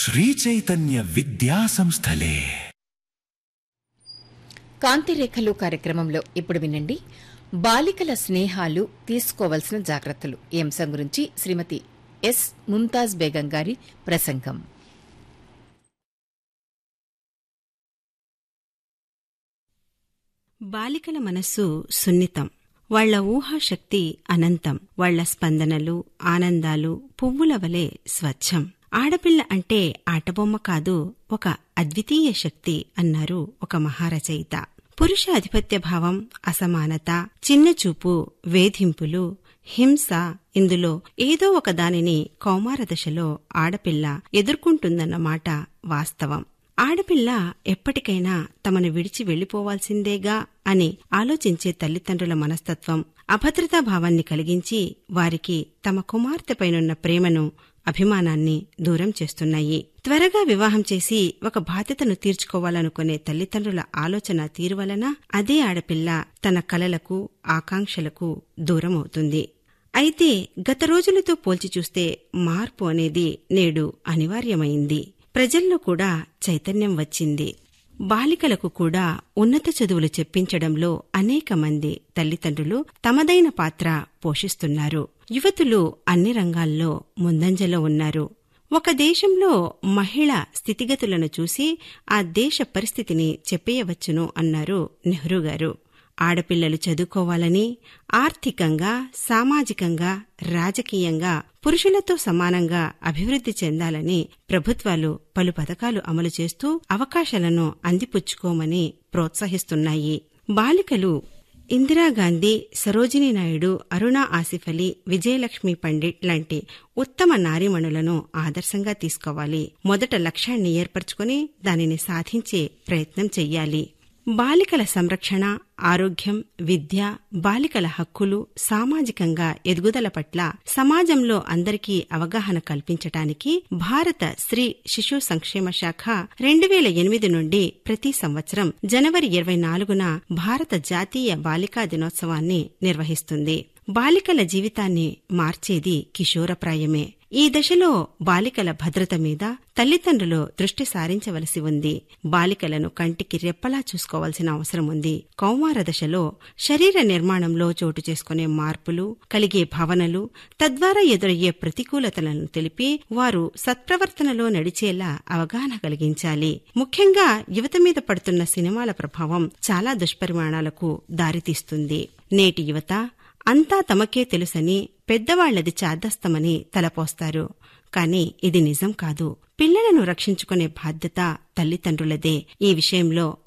శ్రీచైతన్య విద్యా సంస్థలే కాంతిరేఖలు కార్యక్రమంలో ఇప్పుడు వినండి బాలికల స్నేహాలు తీసుకోవలసిన జాగ్రత్తలు ఈ అంశం గురించి శ్రీమతి ఎస్ ముంతాజ్ బేగం గారి ప్రసంగం బాలికల మనస్సు సున్నితం వాళ్ల ఊహాశక్తి అనంతం వాళ్ల స్పందనలు ఆనందాలు పువ్వుల వలె స్వచ్ఛం ఆడపిల్ల అంటే ఆటబొమ్మ కాదు ఒక అద్వితీయ శక్తి అన్నారు ఒక మహారచయిత పురుష అధిపత్య భావం అసమానత చిన్నచూపు వేధింపులు హింస ఇందులో ఏదో ఒక దానిని కౌమార దశలో ఆడపిల్ల ఎదుర్కొంటుందన్న మాట వాస్తవం ఆడపిల్ల ఎప్పటికైనా తమను విడిచి వెళ్లిపోవాల్సిందేగా అని ఆలోచించే తల్లిదండ్రుల మనస్తత్వం అభద్రతా భావాన్ని కలిగించి వారికి తమ కుమార్తెపైనున్న ప్రేమను అభిమానాన్ని దూరం చేస్తున్నాయి త్వరగా వివాహం చేసి ఒక బాధ్యతను తీర్చుకోవాలనుకునే తల్లిదండ్రుల ఆలోచన తీరు వలన అదే ఆడపిల్ల తన కలలకు ఆకాంక్షలకు దూరమవుతుంది అయితే గత రోజులతో పోల్చి చూస్తే మార్పు అనేది నేడు అనివార్యమైంది ప్రజల్లో కూడా చైతన్యం వచ్చింది బాలికలకు కూడా ఉన్నత చదువులు చెప్పించడంలో అనేక మంది తల్లిదండ్రులు తమదైన పాత్ర పోషిస్తున్నారు యువతులు అన్ని రంగాల్లో ముందంజలో ఉన్నారు ఒక దేశంలో మహిళ స్థితిగతులను చూసి ఆ దేశ పరిస్థితిని చెప్పేయవచ్చును అన్నారు నెహ్రూ గారు ఆడపిల్లలు చదువుకోవాలని ఆర్థికంగా సామాజికంగా రాజకీయంగా పురుషులతో సమానంగా అభివృద్ధి చెందాలని ప్రభుత్వాలు పలు పథకాలు అమలు చేస్తూ అవకాశాలను అందిపుచ్చుకోమని ప్రోత్సహిస్తున్నాయి బాలికలు ఇందిరాగాంధీ సరోజినీ నాయుడు అరుణా ఆసిఫ్ అలీ విజయలక్ష్మి పండిట్ లాంటి ఉత్తమ నారీమణులను ఆదర్శంగా తీసుకోవాలి మొదట లక్ష్యాన్ని ఏర్పరచుకుని దానిని సాధించే ప్రయత్నం చెయ్యాలి బాలికల సంరక్షణ ఆరోగ్యం విద్య బాలికల హక్కులు సామాజికంగా ఎదుగుదల పట్ల సమాజంలో అందరికీ అవగాహన కల్పించటానికి భారత స్త్రీ శిశు సంక్షేమ శాఖ రెండు వేల ఎనిమిది నుండి ప్రతి సంవత్సరం జనవరి ఇరవై నాలుగున భారత జాతీయ బాలికా దినోత్సవాన్ని నిర్వహిస్తుంది బాలికల జీవితాన్ని మార్చేది కిషోరప్రాయమే ఈ దశలో బాలికల భద్రత మీద తల్లిదండ్రులు దృష్టి సారించవలసి ఉంది బాలికలను కంటికి రెప్పలా చూసుకోవాల్సిన అవసరం ఉంది కౌమార దశలో శరీర నిర్మాణంలో చోటు చేసుకునే మార్పులు కలిగే భావనలు తద్వారా ఎదురయ్యే ప్రతికూలతలను తెలిపి వారు సత్ప్రవర్తనలో నడిచేలా అవగాహన కలిగించాలి ముఖ్యంగా యువత మీద పడుతున్న సినిమాల ప్రభావం చాలా దుష్పరిమాణాలకు దారితీస్తుంది నేటి యువత అంతా తమకే తెలుసని పెద్దవాళ్లది చాదస్తమని తలపోస్తారు కాని ఇది నిజం కాదు పిల్లలను రక్షించుకునే బాధ్యత తల్లిదండ్రులదే ఈ విషయంలో